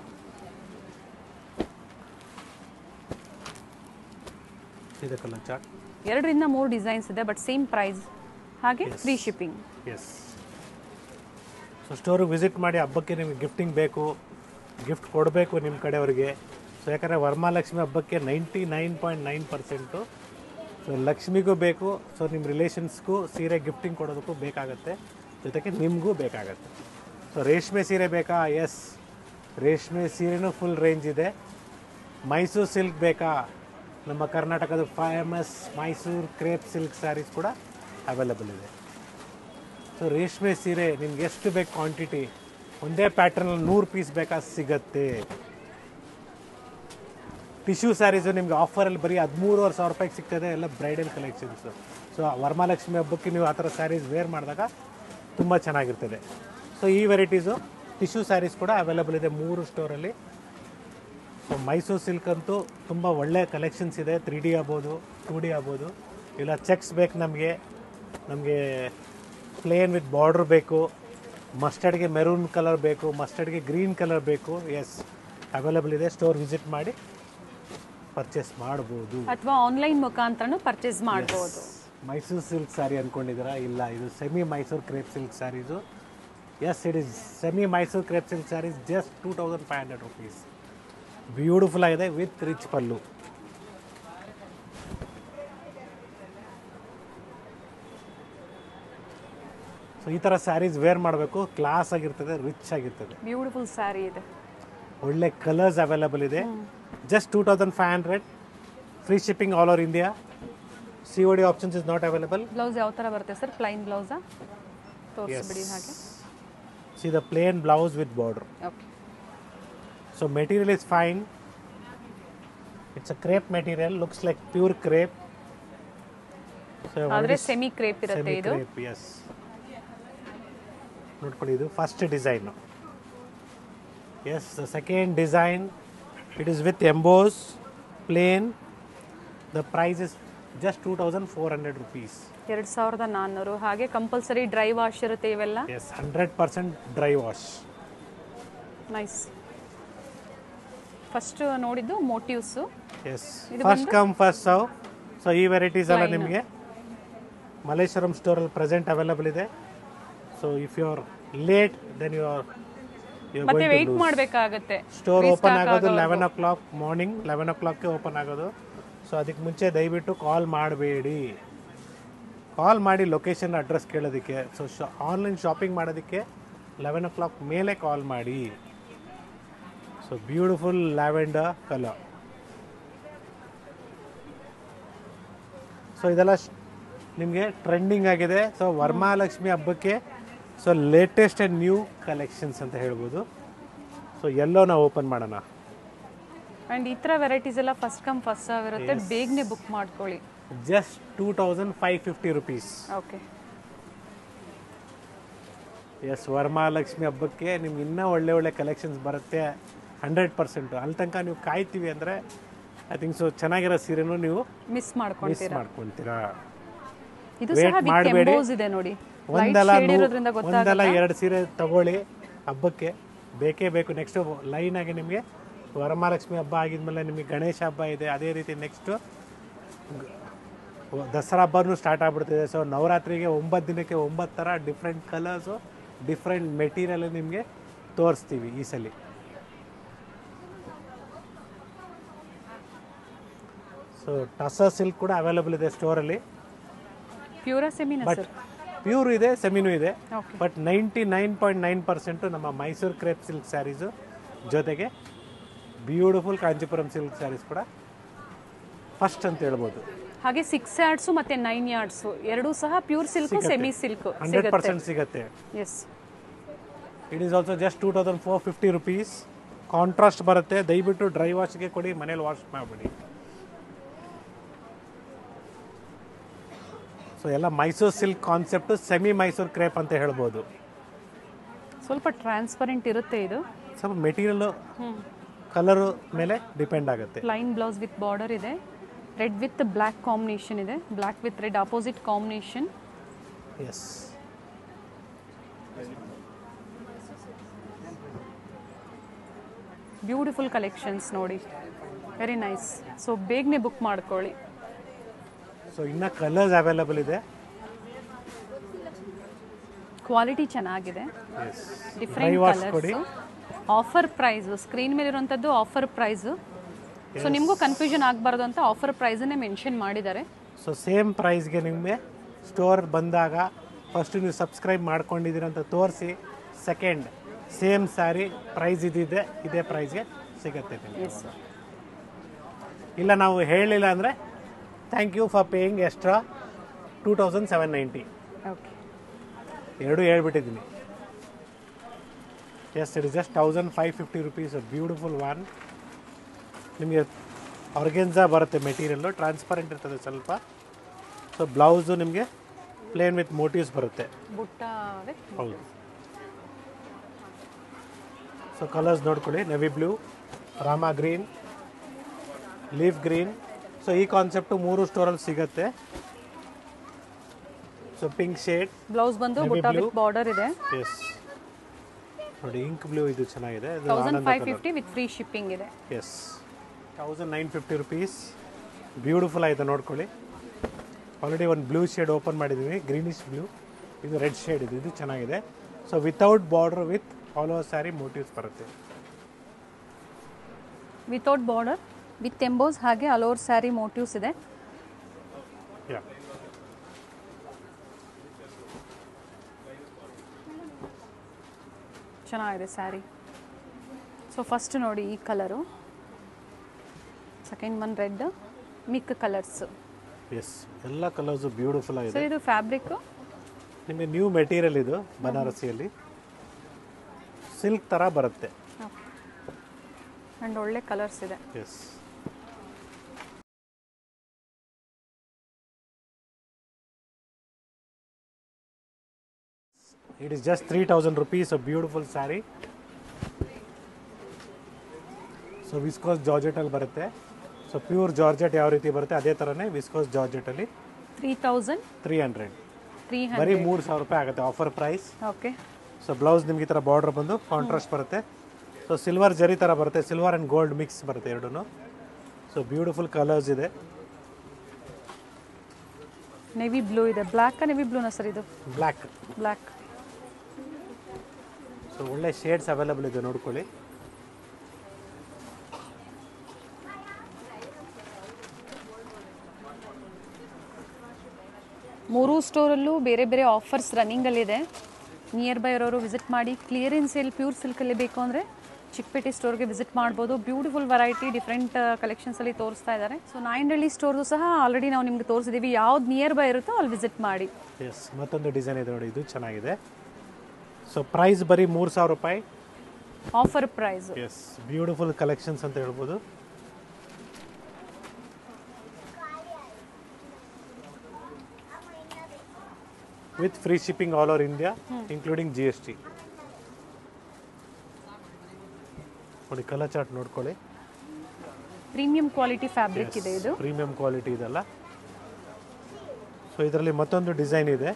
ಇದೆ colour chart ಎರಡರಿಂದ ಮೂರು designs ಇದೆ but same price ಹಾಗೆ free shipping yes so ಸ್ಟೋರಿಗೆ visit ಮಾಡಿ ಹಬ್ಬಕ್ಕೆ ನಿಮಗೆ ಗಿಫ್ಟಿಂಗ್ ಬೇಕು ಗಿಫ್ಟ್ ಕೊಡಬೇಕು ನಿಮ್ಮ ಕಡೆಯವರಿಗೆ ಸೊ ಯಾಕಂದರೆ ವರಮಹಾಲಕ್ಷ್ಮಿ ಹಬ್ಬಕ್ಕೆ ninety nine point nine percent so ಲಕ್ಷ್ಮಿಗೂ ಬೇಕು ಸೊ ನಿಮ್ಮ ರಿಲೇಷನ್ಸ್ಗೂ ಸೀರೆ ಗಿಫ್ಟಿಂಗ್ ಕೊಡೋದಕ್ಕೂ ಬೇಕಾಗತ್ತೆ ಜೊತೆಗೆ ನಿಮಗೂ ಬೇಕಾಗತ್ತೆ ಸೊ ರೇಷ್ಮೆ ಸೀರೆ ಬೇಕಾ ಎಸ್ ರೇಷ್ಮೆ ಸೀರೆನೂ ಫುಲ್ ರೇಂಜ್ ಇದೆ ಮೈಸೂರು ಸಿಲ್ಕ್ ಬೇಕಾ ನಮ್ಮ ಕರ್ನಾಟಕದ famous Mysuru crepe silk saris ಕೂಡ ಅವೈಲಬಲ್ ಇದೆ ಸೊ ರೇಷ್ಮೆ ಸೀರೆ ನಿಮ್ಗೆ ಎಷ್ಟು ಬೇಕು ಕ್ವಾಂಟಿಟಿ ಒಂದೇ ಪ್ಯಾಟರ್ನಲ್ಲಿ ನೂರು ಪೀಸ್ ಬೇಕಾ ಸಿಗತ್ತೆ ಟಿಶ್ಯೂ ಸ್ಯಾರೀಸು ನಿಮ್ಗೆ ಆಫರಲ್ಲಿ ಬರೀ ಹದಿಮೂರುವರೆ ಸಾವಿರ ರೂಪಾಯಿಗೆ ಸಿಗ್ತದೆ ಎಲ್ಲ ಬ್ರೈಡಲ್ ಕಲೆಕ್ಷನ್ಸು ಸೊ ವರಮಹಾಲಕ್ಷ್ಮಿ ಹಬ್ಬಕ್ಕೆ ನೀವು ಆ ಥರ ಸ್ಯಾರೀಸ್ ವೇರ್ ಮಾಡಿದಾಗ ತುಂಬ ಚೆನ್ನಾಗಿರ್ತದೆ ಸೊ ಈ ವೆರೈಟೀಸು ಟಿಶ್ಯೂ ಸ್ಯಾರೀಸ್ ಕೂಡ ಅವೈಲಬಲ್ ಇದೆ ಮೂರು ಸ್ಟೋರಲ್ಲಿ ಸೊ ಮೈಸೂರು ಸಿಲ್ಕ್ ಅಂತೂ ತುಂಬ ಒಳ್ಳೆ ಕಲೆಕ್ಷನ್ಸ್ ಇದೆ ತ್ರೀ ಡಿ ಆಗ್ಬೋದು ಟೂ ಡಿ ಆಗ್ಬೋದು ಇಲ್ಲ ಚೆಕ್ಸ್ ಬೇಕು ನಮಗೆ ನಮಗೆ ಪ್ಲೇನ್ ವಿತ್ ಬಾರ್ಡ್ರ್ ಬೇಕು ಮಸ್ಟರ್ಡ್ಗೆ ಮೆರೂನ್ ಕಲರ್ ಬೇಕು ಮಸ್ಟರ್ಡ್ಗೆ ಗ್ರೀನ್ ಕಲರ್ ಬೇಕು ಎಸ್ ಅವೈಲಬಲ್ ಇದೆ ಸ್ಟೋರ್ ವಿಸಿಟ್ ಮಾಡಿ ಪರ್ಚೇಸ್ ಮಾಡ್ಬೋದು ಅಥವಾ ಆನ್ಲೈನ್ ಮುಖಾಂತರನೂ ಪರ್ಚೇಸ್ ಮಾಡ್ಬೋದು ಮೈಸೂರು ಸಿಲ್ಕ್ ಸ್ಯಾರಿ ಅಂದ್ಕೊಂಡಿದ್ದೀರಾ ಇಲ್ಲ ಇದು semi Mysuru crepe silk saris yes it is semi Mysuru crepe silk saris just two thousand five hundred rupees beautiful ಆಗಿದೆ ವಿತ್ ರಿಚ್ ಪಲ್ಲು ಸೊ ಈ ಥರ ಸ್ಯಾರೀಸ್ ವೇರ್ ಮಾಡಬೇಕು ಕ್ಲಾಸ್ ಆಗಿರ್ತದೆ ರಿಚ್ ಆಗಿರ್ತದೆ ಬ್ಯೂಟಿಫುಲ್ ಸ್ಯಾರಿ ಇದೆ ಒಳ್ಳೆ ಕಲರ್ಸ್ ಅವೈಲಬಲ್ ಇದೆ just two thousand five hundred free shipping all over India C O D options is not available blouse ಯಾವ ಥರ ಬರುತ್ತೆ ಸರ್ ಪ್ಲೈನ್ ಬ್ಲೌಸಾ ತೋರಿಸ್ಬಿಡಿ ಹಾಗೆ see the plain blouse with border okay so material is fine it's a crepe material looks like pure crepe ಆದರೆ semi crepe ಇರುತ್ತೆ ಇದು crepe yes ನೋಡ್ಕೊಳ್ಳಿ ಇದು first design yes the second design it is with emboss plain the price is just two thousand four hundred rupees ಎರಡು ಸಾವಿರದ ನಾನ್ನೂರು ಹಾಗೆ compulsory dry wash ಇರುತ್ತೆ ಇವೆಲ್ಲ yes hundred percent dry wash nice first ನೋಡಿದ್ದು motifs yes ಇದು first come first serve so ಈ varieties ಎಲ್ಲ ನಿಮಗೆ ಮಲ್ಲೇಶ್ವರಂ ಸ್ಟೋರಲ್ಲಿ ಪ್ರೆಸೆಂಟ್ ಅವೈಲಬಲ್ ಇದೆ so if you are late then you are ಮತ್ತೆ ವೆಯ್ಟ್ ಮಾಡಬೇಕಾಗತ್ತೆ ಸ್ಟೋರ್ ಓಪನ್ ಆಗೋದು eleven o'clock morning eleven ಓ ಕ್ಲಾಕ್ಗೆ ಓಪನ್ ಆಗೋದು ಸೊ ಅದಕ್ಕೆ ಮುಂಚೆ ದಯವಿಟ್ಟು ಕಾಲ್ ಮಾಡಬೇಡಿ ಕಾಲ್ ಮಾಡಿ ಲೊಕೇಶನ್ ಅಡ್ರೆಸ್ ಕೇಳೋದಕ್ಕೆ ಸೊ ಶಾ ಆನ್ಲೈನ್ ಶಾಪಿಂಗ್ ಮಾಡೋದಕ್ಕೆ ಲೆವೆನ್ ಓ ಕ್ಲಾಕ್ ಮೇಲೆ ಕಾಲ್ ಮಾಡಿ so beautiful lavender colour so ಇದೆಲ್ಲ ನಿಮಗೆ ಟ್ರೆಂಡಿಂಗ್ ಆಗಿದೆ ಸೊ ವರಮಹಾಲಕ್ಷ್ಮಿ ಹಬ್ಬಕ್ಕೆ so latest and new collections ಅಂತ ಹೇಳ್ಬೋದು ಸೊ ಎಲ್ಲೋ ನಾವು ಓಪನ್ ಮಾಡೋಣ ಅಂಡ್ ಈ ಥರ ವೆರೈಟೀಸ್ ಎಲ್ಲ ಫಸ್ಟ್ ಕಮ್ ಫಸ್ಟ್ ಇರುತ್ತೆ ಬೇಗನೆ ಬುಕ್ ಮಾಡ್ಕೊಳ್ಳಿ just two thousand five fifty rupees okay yes Varamahalakshmi ಹಬ್ಬಕ್ಕೆ ನಿಮ್ಗೆ ಇನ್ನೂ ಒಳ್ಳೆ ಒಳ್ಳೆ ಕಲೆಕ್ಷನ್ಸ್ ಬರುತ್ತೆ ಹಂಡ್ರೆಡ್ ಪರ್ಸೆಂಟು ಅಲ್ಲಿ ತನಕ ನೀವು ಕಾಯ್ತೀವಿ ಅಂದರೆ ಐ ಥಿಂಕ್ ಸೊ ಚೆನ್ನಾಗಿರೋ ಸೀರೆನೂ ನೀವು ಮಿಸ್ ಮಿಸ್ ಮಾಡ್ಕೊಳ್ತೀರಾ ಮಾಡ್ಕೊತೀರಾ ಇದು wait ಸಹ ವಿತ್ ಮಾಡ್ಬೇಡಿ. ಎಂಬೋಸ್ ಇದೆ ನೋಡಿ ಲೈಟ್ ಒಂದಲ್ಲ ಶೇಡ್ ನೂ- ಇರೋದ್ರಿಂದ ಒಂದಲ್ಲ ಗೊತ್ತಾಗಲ್ಲ ಎರಡು ಸೀರೆ ತಗೊಳ್ಳಿ ಹಬ್ಬಕ್ಕೆ ಬೇಕೇ ಬೇಕು ನೆಕ್ಸ್ಟ್ ಲೈನ್ ಆಗಿ ನಿಮಗೆ ವರಮಹಾಲಕ್ಷ್ಮಿ ಹಬ್ಬ ಆಗಿದ್ಮೇಲೆ ನಿಮಗೆ ಗಣೇಶ ಹಬ್ಬ ಇದೆ ಅದೇ ರೀತಿ ನೆಕ್ಸ್ಟು ದಸರಾ ಹಬ್ಬನೂ ಸ್ಟಾರ್ಟ್ ಆಗ್ಬಿಡ್ತಿದೆ ಸೊ ನವರಾತ್ರಿಗೆ ಒಂಬತ್ತು ದಿನಕ್ಕೆ ಒಂಬತ್ತು ಥರ ಡಿಫ್ರೆಂಟ್ ಕಲರ್ಸು ಡಿಫ್ರೆಂಟ್ ಮೆಟೀರಿಯಲ್ ನಿಮಗೆ ತೋರಿಸ್ತೀವಿ ಈ ಸಲ ಸೊ ಟಸ ಸಿಲ್ಕ್ ಕೂಡ ಅವೈಲಬಲ್ ಇದೆ ಸ್ಟೋರಲ್ಲಿ ಪ್ಯೂರ ಸೆಮಿನ ಬಟ್ ಸರ್ ಪ್ಯೂರ್ ಇದೆ ಸೆಮಿನೂ ಇದೆ okay but ninety nine point nine percent ನಮ್ಮ ಮೈಸೂರು ಕ್ರೇಪ್ ಸಿಲ್ಕ್ ಸ್ಯಾರೀಸು ಜೊತೆಗೆ ಬ್ಯೂಟಿಫುಲ್ ಕಾಂಚೀಪುರಂ ಸಿಲ್ಕ್ ಸ್ಯಾರೀಸ್ ಕೂಡ ಫಸ್ಟ್ ಅಂತ ಹೇಳ್ಬೋದು ಹಾಗೆ ಸಿಕ್ಸ್ ಯಾರ್ಡ್ಸು ಮತ್ತೆ ನೈನ್ ಯಾರ್ಡ್ಸು ಎರಡೂ ಸಹ pure silk semi silk hundred ಸಿಗುತ್ತೆ ಪರ್ಸೆಂಟ್ ಸಿಗುತ್ತೆ yes it is also just two thousand four fifty rupees contrast ಬರುತ್ತೆ ದಯವಿಟ್ಟು ಡ್ರೈ ವಾಶ್ಗೆ ಕೊಡಿ ಮನೇಲಿ ವಾಶ್ ಮಾಡಬೇಡಿ ಸೊ ಎಲ್ಲ Mysuru silk concept semi Mysuru crepe ಅಂತ ಹೇಳ್ಬೋದು ಸ್ವಲ್ಪ ಟ್ರಾನ್ಸ್ಪರೆಂಟ್ ಇರುತ್ತೆ ಇದು ಸ್ವಲ್ಪ ಮೆಟೀರಿಯಲ್ಲು ಕಲರು ಮೇಲೆ ಡಿಪೆಂಡ್ ಆಗುತ್ತೆ ಪ್ಲೈನ್ ಬ್ಲೌಸ್ ವಿತ್ ಬಾರ್ಡರ್ ಇದೆ ರೆಡ್ ವಿತ್ ಬ್ಲ್ಯಾಕ್ ಕಾಂಬಿನೇಷನ್ ಇದೆ black with red opposite combination yes beautiful collections ನೋಡಿ ವೆರಿ ನೈಸ್ ಸೊ ಬೇಗನೆ ಬುಕ್ ಮಾಡ್ಕೊಳ್ಳಿ ಸೊ ಇನ್ನು ಕಲರ್ಸ್ ಅವೈಲಬಲ್ ಇದೆ ಕ್ವಾಲಿಟಿ ಚೆನ್ನಾಗಿದೆ ಎಸ್ ಡಿಫ್ರೆಂಟ್ Dry wash ಕೊಡಿ. ಕಲರ್ಸ್ ಆಫರ್ ಪ್ರೈಸ್ ಸ್ಕ್ರೀನ್ ಮೇಲೆ ಇರುವಂಥದ್ದು ಆಫರ್ ಪ್ರೈಸು ಸೊ ನಿಮಗೂ ಕನ್ಫ್ಯೂಷನ್ ಆಗಬಾರ್ದು ಅಂತ ಆಫರ್ ಪ್ರೈಸನ್ನೇ ಮೆನ್ಷನ್ ಮಾಡಿದ್ದಾರೆ ಸೊ ಸೇಮ್ ಪ್ರೈಸ್ಗೆ ನಿಮಗೆ ಸ್ಟೋರ್ ಬಂದಾಗ ಫಸ್ಟ್ ನೀವು ಸಬ್ಸ್ಕ್ರೈಬ್ ಮಾಡ್ಕೊಂಡಿದ್ದೀರ ಅಂತ ತೋರಿಸಿ ಸೆಕೆಂಡ್ ಸೇಮ್ ಸ್ಯಾರಿ ಪ್ರೈಸ್ ಇದಿದೆ ಇದೇ ಪ್ರೈಸ್ಗೆ ಸಿಗುತ್ತೆ ನಿಮಗೆ ಎಸ್ ಇಲ್ಲ ನಾವು ಹೇಳಿಲ್ಲ ಅಂದರೆ thank you for paying extra two thousand seven ninety okay ಎರಡು ಹೇಳ್ಬಿಟ್ಟಿದ್ದೀನಿ yes it is just thousand five fifty rupees beautiful one ನಿಮಗೆ ಆರ್ಗೆನ್ಸಾ ಬರುತ್ತೆ ಮೆಟೀರಿಯಲ್ಲು ಟ್ರಾನ್ಸ್ಪರೆಂಟ್ ಇರ್ತದೆ ಸ್ವಲ್ಪ ಸೊ ಬ್ಲೌಸು ನಿಮಗೆ ಪ್ಲೇನ್ ವಿತ್ ಮೋಟಿವ್ಸ್ ಬರುತ್ತೆ ಬುಟ್ಟ with ಹೌದು ಸೊ ಕಲರ್ಸ್ ನೋಡ್ಕೊಳ್ಳಿ navy blue Rama green leaf green so ಈ ಕಾನ್ಸೆಪ್ಟು ಮೂರು ಸ್ಟೋರಲ್ಲಿ ಸಿಗುತ್ತೆ ಸೊ ಪಿಂಕ್ ಶೇಡ್ ಬ್ಲೌಸ್ ಬಂದು Navy butta blue. With border ಇದೆ ಎಸ್ ನೋಡಿ ಇಂಕ್ ಬ್ಲೂ ಇದು ಚೆನ್ನಾಗಿದೆ ಇದು ತೌಸಂಡ್ ಆನಂದ five colour fifty with free shipping ಇದೆ yes thousand nine fifty rupees beautiful ಆಯಿತು ನೋಡ್ಕೊಳ್ಳಿ ಆಲ್ರೆಡಿ ಒಂದು ಬ್ಲೂ ಶೇಡ್ ಓಪನ್ ಮಾಡಿದ್ದೀವಿ ಗ್ರೀನಿಶ್ ಬ್ಲೂ ಇದು ರೆಡ್ ಶೇಡ್ ಇದು ಇದು ಚೆನ್ನಾಗಿದೆ so without border with all over sari motifs ಬರುತ್ತೆ ವಿತೌಟ್ ಬಾರ್ಡರ್ ವಿತ್ ಎಂಬೋಸ್ ಹಾಗೆ ಅಲೋರ್ ಸ್ಯಾರಿ ಮೋಟಿವ್ಸ್ ಇದೆ ಯಾ ಚೆನ್ನಾಗಿದೆ ಸ್ಯಾರಿ ಸೊ ಫಸ್ಟ್ ನೋಡಿ ಈ colour second one red mix colours yes ಎಲ್ಲ ಕಲರ್ಸು ಬ್ಯೂಟಿಫುಲ್ ಸೊ ಆಗಿದೆ ಇದು ಫ್ಯಾಬ್ರಿಕ್ ನಿಮಗೆ ನ್ಯೂ ಮೆಟೀರಿಯಲ್ ಇದು ಬನಾರಸಿಯಲ್ಲಿ ಸಿಲ್ಕ್ ಥರ ಬರುತ್ತೆ ಆ್ಯಂಡ್ ಒಳ್ಳೆ ಕಲರ್ಸ್ ಇದೆ yes it is just three thousand rupees a beautiful sari so viscose ಜಾರ್ಜೆಟಲ್ಲಿ ಬರುತ್ತೆ ಸೊ ಸೊ ಪ್ಯೂರ್ ಜಾರ್ಜೆಟ್ ಯಾವ ರೀತಿ ಬರುತ್ತೆ ಅದೇ ಥರನೇ ವಿಸ್ಕೋಸ್ ಜಾರ್ಜೆಟಲ್ಲಿ three thousand three hundred three ಬರೀ ಹಂಡ್ರೆಡ್ ಮೂರು ಸಾವಿರ ರೂಪಾಯಿ ಆಗುತ್ತೆ offer price okay so blouse ನಿಮ್ಗೆ ಈ ಥರ ಬಾರ್ಡರ್ ಬಂದು ಕಾಂಟ್ರಾಸ್ಟ್ ಬರುತ್ತೆ ಸೊ ಸಿಲ್ವರ್ ಜರಿ ಥರ ಬರುತ್ತೆ ಸಿಲ್ವರ್ ಆ್ಯಂಡ್ ಗೋಲ್ಡ್ ಮಿಕ್ಸ್ ಬರುತ್ತೆ ಎರಡೂ ಸೊ ಬ್ಯೂಟಿಫುಲ್ ಕಲರ್ಸ್ ಇದೆ ನೆವಿ ಬ್ಲೂ ಇದೆ ಬ್ಲ್ಯಾಕ್ ನೆವಿ ಬ್ಲೂನ ಸರ್ ಇದು ಬ್ಲ್ಯಾಕ್ ಬ್ಲ್ಯಾಕ್ ಸೊ ಒಳ್ಳೆ ಶೇಡ್ಸ್ ಅವೈಲಬಲ್ ಇದೆ ನೋಡ್ಕೊಳ್ಳಿ ಮೂರೂ ಸ್ಟೋರಲ್ಲೂ ಬೇರೆ ಬೇರೆ ಆಫರ್ಸ್ ರನ್ನಿಂಗಲ್ಲಿದೆ ನಿಯರ್ ಬೈ ಇರೋರು ವಿಸಿಟ್ ಮಾಡಿ ಕ್ಲಿಯರೆನ್ಸ್ ಸೇಲ್ ಪ್ಯೂರ್ ಸಿಲ್ಕಲ್ಲಿ ಬೇಕು ಅಂದರೆ ಚಿಕ್ಕಪೇಟೆ ಸ್ಟೋರ್ಗೆ ವಿಸಿಟ್ ಮಾಡ್ಬೋದು ಬ್ಯೂಟಿಫುಲ್ ವೆರೈಟಿ ಡಿಫ್ರೆಂಟ್ ಕಲೆಕ್ಷನ್ಸಲ್ಲಿ ತೋರಿಸ್ತಾ ಇದ್ದಾರೆ ಸೊ ನಾಯಿಂಡಳ್ಳಿ ಸ್ಟೋರ್ದು ಸಹ ಆಲ್ರೆಡಿ ನಾವು ನಿಮ್ಗೆ ತೋರಿಸಿದ್ದೀವಿ ಯಾವ್ದು ನಿಯರ್ ಬೈ ಇರುತ್ತೋ ಅಲ್ಲಿ ವಿಸಿಟ್ ಮಾಡಿ ಎಸ್ ಮತ್ತೊಂದು ಡಿಸೈನ್ ಇದೆ ನೋಡಿ ಇದು ಚೆನ್ನಾಗಿದೆ ಸೊ ಪ್ರೈಸ್ ಬರೀ ಮೂರು ಸಾವಿರ ರೂಪಾಯಿ offer price yes beautiful collections ಅಂತ ಹೇಳ್ಬೋದು with free shipping all over India including G S T ನೋಡಿ ಕಲರ್ ಚಾರ್ಟ್ ನೋಡ್ಕೊಳ್ಳಿ ಪ್ರೀಮಿಯಂ ಕ್ವಾಲಿಟಿ ಫ್ಯಾಬ್ರಿಕ್ ಇದೆ ಇದು ಪ್ರೀಮಿಯಂ ಕ್ವಾಲಿಟಿ ಇದೆಲ್ಲ ಸೊ ಇದರಲ್ಲಿ ಮತ್ತೊಂದು ಡಿಸೈನ್ ಇದೆ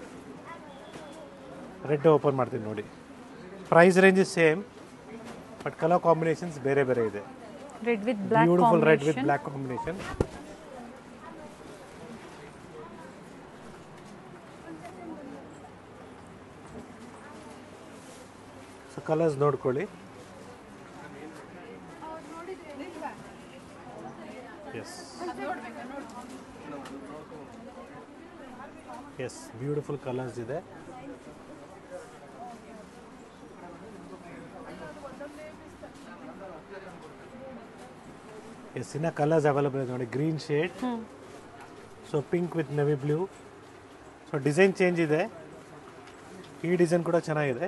ರೆಡ್ ಓಪನ್ ಮಾಡ್ತೀನಿ ನೋಡಿ price range same but colour combinations ಬೇರೆ ಬೇರೆ ಇದೆ red with black beautiful red with combination black combination so colours ನೋಡ್ಕೊಳ್ಳಿ ಎಸ್ ಎಸ್ ಬ್ಯೂಟಿಫುಲ್ ಕಲರ್ಸ್ ಇದೆ ಎಸ್ ಇನ್ನ ಕಲರ್ಸ್ ಅವೈಲಬಲ್ ಇದೆ ನೋಡಿ green shade so pink with navy blue so design change ಇದೆ ಈ ಡಿಸೈನ್ ಕೂಡ ಚೆನ್ನಾಗಿದೆ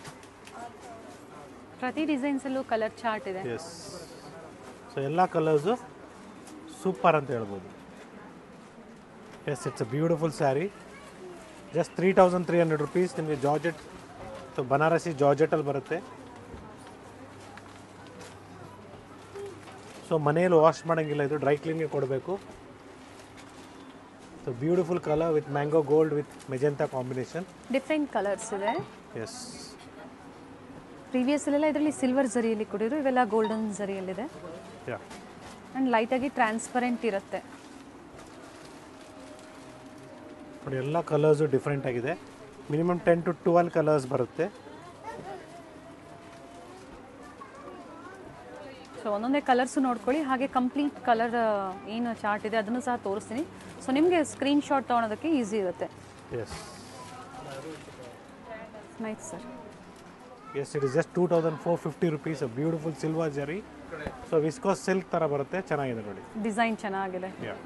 ಪ್ರತಿ ಡಿಸೈನ್ಸಲ್ಲೂ ಕಲರ್ ಚಾರ್ಟ್ ಇದೆ ಎಸ್ ಸೊ ಎಲ್ಲ ಕಲರ್ಸು ಸೂಪರ್ ಅಂತ ಹೇಳ್ಬೋದು yes it's a beautiful sari just three thousand three hundred rupees ನಿಮಗೆ ಜಾರ್ಜೆಟ್ ಸೊ ಬನಾರಸಿ ಜಾರ್ಜೆಟಲ್ಲಿ ಬರುತ್ತೆ ಸೊ ಮನೆಯಲ್ಲಿ ವಾಶ್ ಮಾಡೋಂಗಿಲ್ಲ ಇದು ಡ್ರೈ ಕ್ಲೀನ್ಗೆ ಕೊಡಬೇಕು so beautiful colour with mango gold with magenta combination different colours ಇದೆ ಎಸ್ ಪ್ರೀವಿಯಸ್ ಎಲ್ಲ ಇದರಲ್ಲಿ ಸಿಲ್ವರ್ ಜರಿಯಲ್ಲಿ ಕೊಡಿದ್ರು ಇವೆಲ್ಲ ಗೋಲ್ಡನ್ ಜರಿಯಲ್ಲಿದೆ ಯಾ ಆ್ಯಂಡ್ ಲೈಟಾಗಿ ಟ್ರಾನ್ಸ್ಪರೆಂಟ್ ಇರುತ್ತೆ ನೋಡಿ ಎಲ್ಲ ಕಲರ್ಸು ಡಿಫ್ರೆಂಟ್ ಆಗಿದೆ minimum ten to twelve colours ಬರುತ್ತೆ ಸೊ ಒಂದೊಂದೇ ಕಲರ್ಸು ನೋಡ್ಕೊಳ್ಳಿ ಹಾಗೆ ಕಂಪ್ಲೀಟ್ ಕಲರ್ ಏನು ಚಾರ್ಟ್ ಇದೆ ಅದನ್ನು ಸಹ ತೋರಿಸ್ತೀನಿ ಸೊ ನಿಮಗೆ ಸ್ಕ್ರೀನ್ ಶಾಟ್ ತೊಗೊಳೋದಕ್ಕೆ ಈಸಿ ಇರುತ್ತೆ yes nice sir yes it is just two thousand four fifty rupees beautiful silver zari so viscose silk ಥರ ಬರುತ್ತೆ ಚೆನ್ನಾಗಿದೆ ನೋಡಿ ಡಿಸೈನ್ ಚೆನ್ನಾಗಿದೆ ಯಾ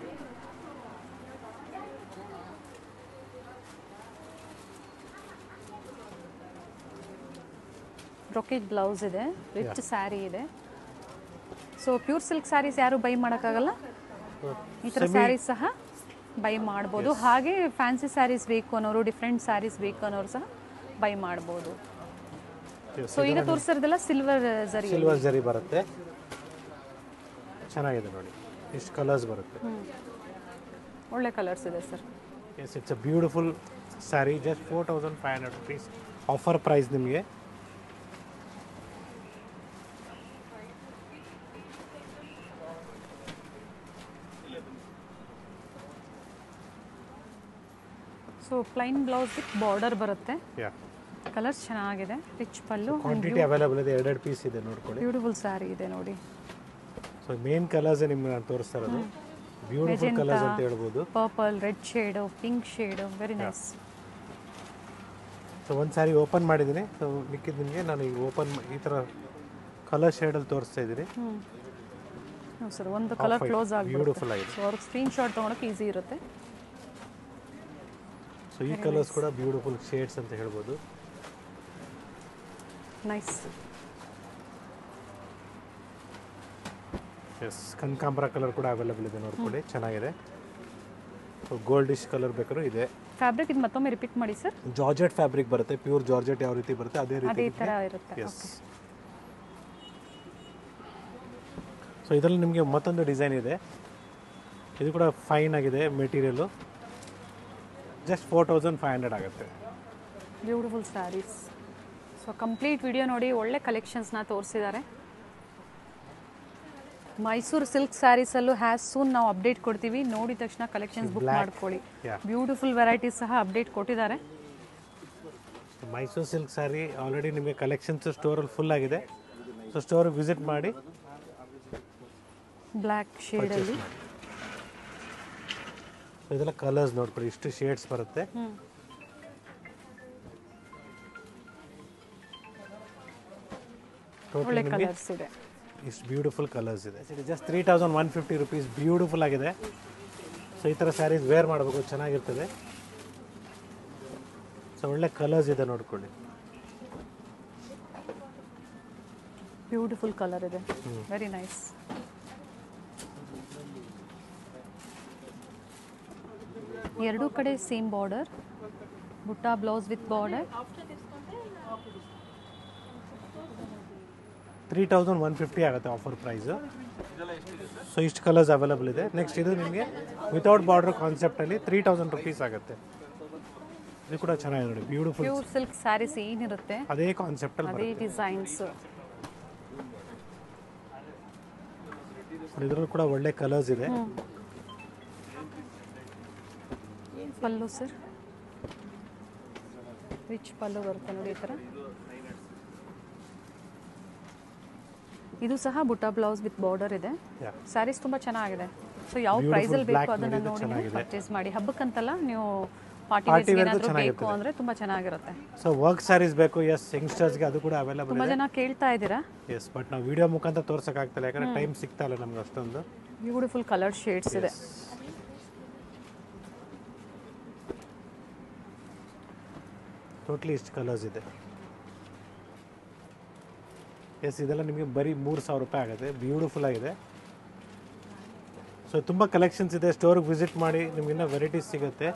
ಬ್ರೊಕೇಜ್ ಬ್ಲೌಸ್ ಇದೆ ರಿಚ್ ಸ್ಯಾರಿ ಇದೆ ಸೊ ಪ್ಯೂರ್ ಸಿಲ್ಕ್ ಸ್ಯಾರೀಸ್ ಯಾರು ಬೈ ಮಾಡೋಕ್ಕಾಗಲ್ಲ ಈ ಥರ ಸ್ಯಾರೀಸ್ ಸಹ ಬೈ ಮಾಡ್ಬೋದು ಹಾಗೆ ಫ್ಯಾನ್ಸಿ ಸ್ಯಾರೀಸ್ ಬೇಕು ಅನ್ನೋರು ಡಿಫ್ರೆಂಟ್ ಸ್ಯಾರೀಸ್ ಬೇಕು ಅನ್ನೋರು ಸಹ ಬೈ ಮಾಡ್ಬೋದು ಎಸ್ ಸೊ ಈಗ ತೋರಿಸಿರೋದೆಲ್ಲ ಸಿಲ್ವರ್ ಜರಿ ಸಿಲ್ವರ್ ಜರಿ ಬರುತ್ತೆ ಚೆನ್ನಾಗಿದೆ ನೋಡಿ ಇಷ್ಟು ಕಲರ್ಸ್ ಬರುತ್ತೆ ಒಳ್ಳೆ ಕಲರ್ಸ್ ಇದೆ sir yes it's a beautiful sari just four thousand five hundred rupees offer price ನಿಮಗೆ so plain blouse with border ಬರುತ್ತೆ ಯಾ ಕಲರ್ಸ್ ಚೆನ್ನಾಗಿದೆ ರಿಚ್ ಪಲ್ಲು ಕ್ವಾಂಟಿಟಿ ಅವೈಲಬಲ್ ಇದೆ ಎರಡೆರಡು ಪೀಸ್ ಇದೆ ನೋಡ್ಕೊಳ್ಳಿ ಬ್ಯೂಟಿಫುಲ್ ಸ್ಯಾರಿ ಇದೆ ನೋಡಿ ಸೊ ಮೇನ್ ಕಲರ್ಸ್ ನಿಮ್ಗೆ ನಾನು ತೋರಿಸ್ತಾ ಇರೋದು ಬ್ಯೂಟಿಫುಲ್ ಕಲರ್ಸ್ ಅಂತ ಹೇಳ್ಬೋದು purple red shade pink shade very nice so ಒಂದು ಸಾರಿ ಓಪನ್ ಮಾಡಿದ್ದೀನಿ ಸೊ ಮಿಕ್ಕಿದ್ದು ನಿಮಗೆ ನಾನು ಈಗ ಓಪನ್ ಈ ಥರ ಕಲರ್ ಶೇಡಲ್ಲಿ ತೋರಿಸ್ತಾ ಇದ್ದೀನಿ ಹ್ಞೂ ಸರ್ ಒಂದು ಕಲರ್ ಕ್ಲೋಸ್ ಆಗಿಬಿಡುತ್ತೆ ಬ್ಯೂಟಿಫುಲ್ ಆಗಿದೆ ಸೊ ಅವ್ರಿಗೆ ಸ್ಕ್ರೀನ್ ಶಾಟ್ ತೊಗೊಳಕ್ಕೆ ಈಸಿ ಇರುತ್ತೆ ಸೊ ಈ ಕಲರ್ಸ್ ಕೂಡ ಬ್ಯೂಟಿಫುಲ್ ಶೇಡ್ಸ್ ಅಂತ ಹೇಳ್ಬೋದು ನೈಸ್ ಎಸ್ ಕನಕಾಂಬರ ಕಲರ್ ಕೂಡ ಅವೈಲಬಲ್ ಇದೆ ನೋಡ್ಕೊಳ್ಳಿ ಚೆನ್ನಾಗಿದೆ ಸೊ ಗೋಲ್ಡಿಶ್ ಕಲರ್ ಬೇಕಾದ್ರೂ ಇದೆ ಫ್ಯಾಬ್ರಿಕ್ ಇದು ಮತ್ತೊಮ್ಮೆ ರಿಪೀಟ್ ಮಾಡಿ ಸರ್ ಜಾರ್ಜೆಟ್ ಫ್ಯಾಬ್ರಿಕ್ ಬರುತ್ತೆ ಪ್ಯೂರ್ ಜಾರ್ಜೆಟ್ ಯಾವ ರೀತಿ ಬರುತ್ತೆ ಅದೇ ಅದೇ ರೀತಿ ಥರ ಇರುತ್ತೆ ಎಸ್ ಸೊ ಇದರಲ್ಲಿ ನಿಮಗೆ ಮತ್ತೊಂದು ಡಿಸೈನ್ ಇದೆ ಇದು ಕೂಡ ಫೈನ್ ಆಗಿದೆ material just four thousand five hundred ಆಗುತ್ತೆ beautiful saris so complete video ನೋಡಿ ಒಳ್ಳೆ ಕಲೆಕ್ಷನ್ಸ್ನ ತೋರಿಸಿದ್ದಾರೆ ಮೈಸೂರು ಸಿಲ್ಕ್ ಸ್ಯಾರೀಸಲ್ಲೂ ಹ್ಯಾಸ್ ಸೂನ್ ನಾವು ಅಪ್ಡೇಟ್ ಕೊಡ್ತೀವಿ ನೋಡಿದ ತಕ್ಷಣ ಕಲೆಕ್ಷನ್ಸ್ ಬುಕ್ Black. ಮಾಡ್ಕೊಳ್ಳಿ Yeah. ಬ್ಯೂಟಿಫುಲ್ ವೆರೈಟೀಸ್ ಸಹ ಅಪ್ಡೇಟ್ ಕೊಟ್ಟಿದ್ದಾರೆ ಮೈಸೂರು ಸಿಲ್ಕ್ ಸ್ಯಾರಿ ಆಲ್ರೆಡಿ ನಿಮಗೆ ಕಲೆಕ್ಷನ್ಸ್ ಸ್ಟೋರಲ್ಲಿ ಫುಲ್ ಆಗಿದೆ ಸೊ ಸ್ಟೋರಿಗೆ ವಿಸಿಟ್ ಮಾಡಿ ಬ್ಲ್ಯಾಕ್ ಶೇಡಲ್ಲಿ ಸೊ ಇದೆಲ್ಲ ಕಲರ್ಸ್ ನೋಡ್ಕೊಳ್ಳಿ ಇಷ್ಟು ಶೇಡ್ಸ್ ಬರುತ್ತೆ ಟೋಟಲ್ ಒಳ್ಳೆ ನಿಮಗೆ ಕಲರ್ಸ್ ಇದೆ ಇಷ್ಟು ಬ್ಯೂಟಿಫುಲ್ ಕಲರ್ಸ್ ಇದೆ ಇದು just three thousand one fifty rupees beautiful ಆಗಿದೆ ಸೊ ಈ ಥರ ಸ್ಯಾರೀಸ್ ವೇರ್ ಮಾಡಬೇಕು ಚೆನ್ನಾಗಿರ್ತದೆ ಸೊ ಒಳ್ಳೆ ಕಲರ್ಸ್ ಇದೆ ನೋಡ್ಕೊಳ್ಳಿ ಬ್ಯೂಟಿಫುಲ್ ಕಲರ್ ಇದೆ ವೆರಿ ನೈಸ್ ಎರಡೂ ಕಡೆ same border butta blouse with border three thousand one fifty ಆಗುತ್ತೆ ಆಫರ್ ಪ್ರೈಸು ಸೊ ಇಷ್ಟು ಕಲರ್ಸ್ ಅವೈಲಬಲ್ ಇದೆ ನೆಕ್ಸ್ಟ್ ಇದು ನಿಮಗೆ ವಿತೌಟ್ ಬಾರ್ಡರ್ ಕಾನ್ಸೆಪ್ಟಲ್ಲಿ ತ್ರೀ ತೌಸಂಡ್ ರುಪೀಸ್ ಆಗುತ್ತೆ ಇದು ಕೂಡ ಚೆನ್ನಾಗಿದೆ ನೋಡಿ ಬ್ಯೂಟಿಫುಲ್ ಪ್ಯೂರ್ ಸಿಲ್ಕ್ ಸ್ಯಾರೀಸ್ ಏನಿರುತ್ತೆ ಅದೇ ಕಾನ್ಸೆಪ್ಟಲ್ಲಿ ಅದೇ ಡಿಸೈನ್ಸ್ ಇದರಲ್ಲೂ ಕೂಡ ಒಳ್ಳೆ ಕಲರ್ಸ್ ಇದೆ ಪಲ್ಲು ಸರ್ ರಿಚ್ ಪಲ್ಲು ಬರುತ್ತೆ ನೋಡಿ ಈ ಥರ ಇದು ಸಹ ಬುಟ್ಟ ಬ್ಲೌಸ್ ವಿತ್ ಬಾರ್ಡರ್ ಇದೆ Yeah. ಸ್ಯಾರೀಸ್ ತುಂಬ ಚೆನ್ನಾಗಿದೆ ಸೊ ಯಾವ Beautiful ಪ್ರೈಸಲ್ಲಿ black ಬೇಕು ಅದನ್ನ ಮೇಲೆ ಇದು ನೋಡಿ ಚೆನ್ನಾಗಿದೆ. ಪರ್ಚೇಸ್ ಮಾಡಿ ಹಬ್ಬಕ್ಕಂತಲ್ಲ ನೀವು ಪಾರ್ಟಿ Party ವೇರ್ಸ್ಗೆ wear ಗೂ ಏನಾದರೂ ಬೇಕು ಚೆನ್ನಾಗಿರ್ತದೆ. ಅಂದರೆ ತುಂಬ ಚೆನ್ನಾಗಿರುತ್ತೆ ಸೊ ವರ್ಕ್ ಸ್ಯಾರೀಸ್ ಬೇಕು ಎಸ್ ಯಂಗ್ಸ್ಟರ್ಸ್ಗೆ ಅದು ಕೂಡ ಅವೈಲಬಲ್ ತುಂಬ ಇದೆ ಜನ ಕೇಳ್ತಾ ಇದ್ದೀರಾ ಎಸ್ ಬಟ್ ನಾವು ವಿಡಿಯೋ ಮುಖಾಂತರ ತೋರ್ಸೋಕ್ಕಾಗ್ತಿಲ್ಲ ಯಾಕಂದ್ರೆ ಟೈಮ್ ಸಿಗ್ತಾ ಇಲ್ಲ ನಮ್ಗೆ ಅಷ್ಟೊಂದು ಬ್ಯೂಟಿಫುಲ್ ಕಲರ್ ಶೇಡ್ಸ್ ಇದೆ ಟೋಟ್ಲಿ ಇಷ್ಟು ಕಲರ್ಸ್ ಇದೆ ಎಸ್ ಇದೆಲ್ಲ ನಿಮಗೆ ಬರೀ ಮೂರು ಸಾವಿರ ರೂಪಾಯಿ ಆಗುತ್ತೆ ಬ್ಯೂಟಿಫುಲ್ ಆಗಿದೆ ಸೊ ತುಂಬ ಕಲೆಕ್ಷನ್ಸ್ ಇದೆ ಸ್ಟೋರ್ಗೆ ವಿಸಿಟ್ ಮಾಡಿ ನಿಮ್ಗೆ ಇನ್ನೂ ವೆರೈಟೀಸ್ ಸಿಗುತ್ತೆ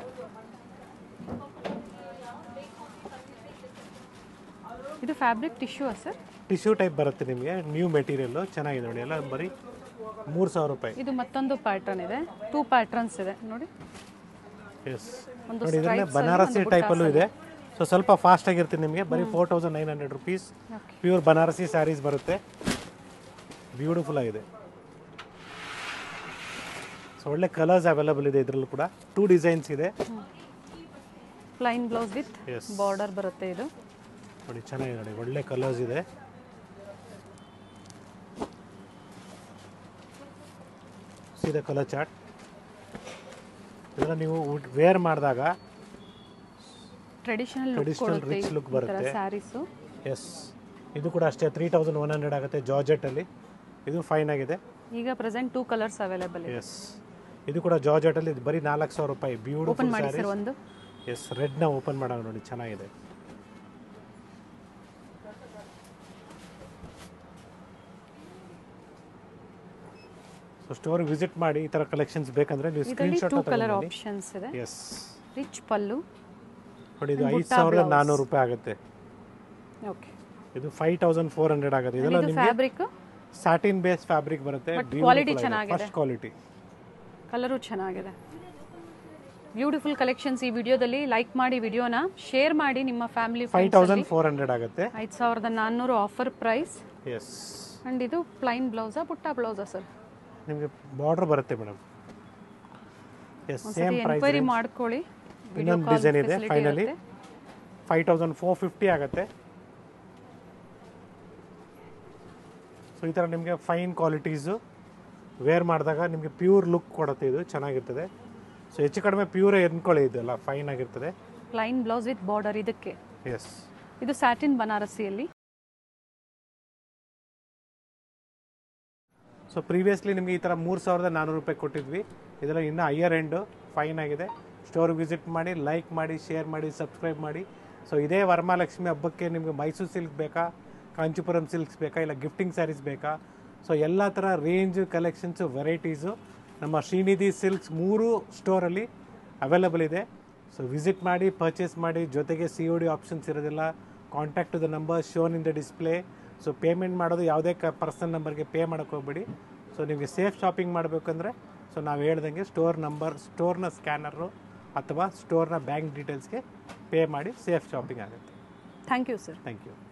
ಇದು fabric tissue sir tissue type ಬರುತ್ತೆ ನಿಮಗೆ ನ್ಯೂ ಮೆಟೀರಿಯಲ್ಲು ಚೆನ್ನಾಗಿದೆ ನೋಡಿ ಎಲ್ಲ ಬರೀ ಮೂರು ಸಾವಿರ ರೂಪಾಯಿ ಇದು ಮತ್ತೊಂದು ಪ್ಯಾಟರ್ನ್ ಇದೆ ಟೂ ಪ್ಯಾಟರ್ನ್ಸ್ ಇದೆ ನೋಡಿ ಎಸ್ ಒಂದು ನೋಡಿ ಇದರಲ್ಲಿ stripes ಅಲ್ಲಿ, ಬನಾರಸಿ ಒಂದು ಟೈಪಲ್ಲೂ ಇದೆ ಸೊ ಸ್ವಲ್ಪ ಫಾಸ್ಟ್ ಆಗಿರ್ತೀನಿ ನಿಮಗೆ ಬರೀ four thousand nine hundred rupees Okay. Pure Banarasi saris ಬರುತ್ತೆ ಬ್ಯೂಟಿಫುಲ್ ಆಗಿದೆ ಸೊ ಒಳ್ಳೆ ಕಲರ್ಸ್ ಅವೈಲಬಲ್ ಇದೆ ಇದರಲ್ಲೂ ಕೂಡ ಟೂ ಡಿಸೈನ್ಸ್ ಇದೆ plain blouse with Yes. Border ಬರುತ್ತೆ ಇದು ನೋಡಿ ಚೆನ್ನಾಗಿದೆ ನೋಡಿ ಒಳ್ಳೆ ಕಲರ್ಸ್ ಇದೆ ಸೀದಾ ಕಲರ್ ಚಾರ್ಟ್ ಇದನ್ನ ನೀವು ವೇರ್ ಮಾಡಿದಾಗ ಟ್ರೆಡಿಷನಲ್ ಲುಕ್ Traditional ಕೊಡುತ್ತೆ rich look ಈ ಥರ ಬರುತ್ತೆ. ಸ್ಯಾರೀಸು ಎಸ್ ಇದು ಕೂಡ ಅಷ್ಟೇ ತ್ರೀ ತೌಸಂಡ್ ಒನ್ ಹಂಡ್ರೆಡ್ ಆಗುತ್ತೆ ಜಾರ್ಜೆಟಲ್ಲಿ ಇದು ಫೈನ್ ಆಗಿದೆ ಈಗ ಪ್ರೆಸೆಂಟ್ ಟೂ ಕಲರ್ಸ್ ಅವೈಲೇಬಲ್ ಇದೆ ಎಸ್ ಇದು ಕೂಡ ಜಾರ್ಜೆಟಲ್ಲಿ ಬರೀ ನಾಲ್ಕು ಸಾವಿರ ರೂಪಾಯಿ ಓಪನ್ ಬ್ಯೂಟಿಫುಲ್ ಮಾಡಿ ಸ್ಯಾರಿ ಸರ್ ಒಂದು ಎಸ್ ರೆಡ್ನ ಓಪನ್ ಮಾಡೋಣ ನೋಡಿ ಚೆನ್ನಾಗಿದೆ ಸೊ ಸ್ಟೋರ್ಗೆ ವಿಸಿಟ್ ಮಾಡಿ ಈ ಥರ ಕಲೆಕ್ಷನ್ಸ್ ಬೇಕಂದ್ರೆ ನೀವು ಇದರಲ್ಲಿ ಸ್ಕ್ರೀನ್ಶಾಟ್ ಟೂ ಕಲರ್ ಆಪ್ಷನ್ಸ್ ಇದೆ ಎಸ್ ರಿಚ್ ಪಲ್ಲು ನೋಡಿ ಇದು And ಐದು ಬುಟ್ಟ ಸಾವಿರದ blouse. ನಾನ್ನೂರು ರೂಪಾಯಿ ಆಗುತ್ತೆ ಓಕೆ ಇದು ಫೈವ್ ತೌಸಂಡ್ ಫೋರ್ ಹಂಡ್ರೆಡ್ ಆಗುತ್ತೆ ಇದೆಲ್ಲ ಇದು ನಿಮಗೆ ಫ್ಯಾಬ್ರಿಕ್ ಸ್ಯಾಟಿನ್ ಬೇಸ್ ಫ್ಯಾಬ್ರಿಕ್ ಬರುತ್ತೆ But quality ಚೆನ್ನಾಗಿದೆ. ಫಸ್ಟ್ ಕ್ವಾಲಿಟಿ ಕಲರು ಚೆನ್ನಾಗಿದೆ ಬ್ಯೂಟಿಫುಲ್ ಕಲೆಕ್ಷನ್ಸ್ ಈ ವಿಡಿಯೋದಲ್ಲಿ ಲೈಕ್ ಮಾಡಿ ವಿಡಿಯೋನ ಶೇರ್ ಮಾಡಿ ನಿಮ್ಮ family five thousand four hundred ಆಗುತ್ತೆ ಐದು ಸಾವಿರದ ನಾನ್ನೂರು ಆಫರ್ ಪ್ರೈಸ್ ಎಸ್ ಆ್ಯಂಡ್ ಇದು ಪ್ಲೈನ್ ಬ್ಲೌಸಾ ಪುಟ್ಟ ಬ್ಲೌಸಾ ಸರ್ ನಿಮಗೆ ಬಾರ್ಡರ್ ಬರುತ್ತೆ ಮೇಡಮ್ ಎಸ್ ಸೇಮ್ ಒಂದ್ಸತಿ ಪ್ರೈಸ್ ಎನ್ಕ್ವೈರಿ ಮಾಡ್ಕೊಳ್ಳಿ ವಿಡಿಯೋ ಇನ್ನೊಂದು ಕಾಲ್ ಡಿಸೈನ್ ಇದೆ ಫೆಸಿಲಿಟಿ ಫೈನಲಿ ಇರುತ್ತೆ ಫೈವ್ ತೌಸಂಡ್ ಫೋರ್ ಫಿಫ್ಟಿ ಆಗುತ್ತೆ ಸೊ ಈ ಥರ ನಿಮಗೆ ಫೈನ್ ಕ್ವಾಲಿಟೀಸು ವೇರ್ ಮಾಡಿದಾಗ ನಿಮಗೆ ಪ್ಯೂರ್ ಲುಕ್ ಕೊಡುತ್ತೆ ಇದು ಚೆನ್ನಾಗಿರ್ತದೆ ಸೊ ಹೆಚ್ಚು ಕಡಿಮೆ ಪ್ಯೂರೇ ಎನ್ಕೊಳ್ಳಿ ಇದೆಲ್ಲ ಫೈನ್ ಆಗಿರ್ತದೆ ಪ್ಲೈನ್ ಬ್ಲೌಸ್ ವಿತ್ ಬಾರ್ಡರ್ ಇದಕ್ಕೆ ಎಸ್ ಇದು ಸ್ಯಾಟಿನ್ ಬನಾರಸಿಯಲ್ಲಿ ಸೊ ಪ್ರೀವಿಯಸ್ಲಿ ನಿಮಗೆ ಈ ಥರ ಮೂರು ಸಾವಿರದ ನಾನ್ನೂರು ರೂಪಾಯಿ ಕೊಟ್ಟಿದ್ವಿ ಇದೆಲ್ಲ ಇನ್ನೂ ಹೈಯರ್ ಎಂಡು ಫೈನ್ ಆಗಿದೆ ಸ್ಟೋರ್ಗೆ ವಿಸಿಟ್ ಮಾಡಿ ಲೈಕ್ ಮಾಡಿ ಶೇರ್ ಮಾಡಿ ಸಬ್ಸ್ಕ್ರೈಬ್ ಮಾಡಿ ಸೊ ಇದೇ ವರಮಹಾಲಕ್ಷ್ಮಿ ಹಬ್ಬಕ್ಕೆ ನಿಮಗೆ ಮೈಸೂರು ಸಿಲ್ಕ್ ಬೇಕಾ ಕಾಂಚೀಪುರಂ ಸಿಲ್ಕ್ಸ್ ಬೇಕಾ ಇಲ್ಲ ಗಿಫ್ಟಿಂಗ್ ಸ್ಯಾರೀಸ್ ಬೇಕಾ ಸೊ ಎಲ್ಲ ಥರ ರೇಂಜ್ ಕಲೆಕ್ಷನ್ಸು ವೆರೈಟೀಸು ನಮ್ಮ ಶ್ರೀನಿಧಿ ಸಿಲ್ಕ್ಸ್ ಮೂರು ಸ್ಟೋರಲ್ಲಿ ಅವೈಲಬಲ್ ಇದೆ ಸೊ ವಿಸಿಟ್ ಮಾಡಿ ಪರ್ಚೇಸ್ ಮಾಡಿ ಜೊತೆಗೆ ಸಿ ಒ ಡಿ ಆಪ್ಷನ್ಸ್ ಇರೋದಿಲ್ಲ contact to the number shown in the display so payment ಮಾಡೋದು ಯಾವುದೇ ಕ ಪರ್ಸನಲ್ ನಂಬರ್ಗೆ ಪೇ ಮಾಡೋಕ್ಕೆ ಹೋಗ್ಬೇಡಿ ಸೊ ನಿಮಗೆ ಸೇಫ್ ಶಾಪಿಂಗ್ ಮಾಡಬೇಕಂದ್ರೆ ಸೊ ನಾವು ಹೇಳ್ದಂಗೆ ಸ್ಟೋರ್ ನಂಬರ್ ಸ್ಟೋರ್ನ ಸ್ಕ್ಯಾನರು ಅಥವಾ ಸ್ಟೋರ್ನ ಬ್ಯಾಂಕ್ ಡೀಟೇಲ್ಸ್ಗೆ ಪೇ ಮಾಡಿ ಸೇಫ್ ಶಾಪಿಂಗ್ ಆಗುತ್ತೆ thank you sir thank you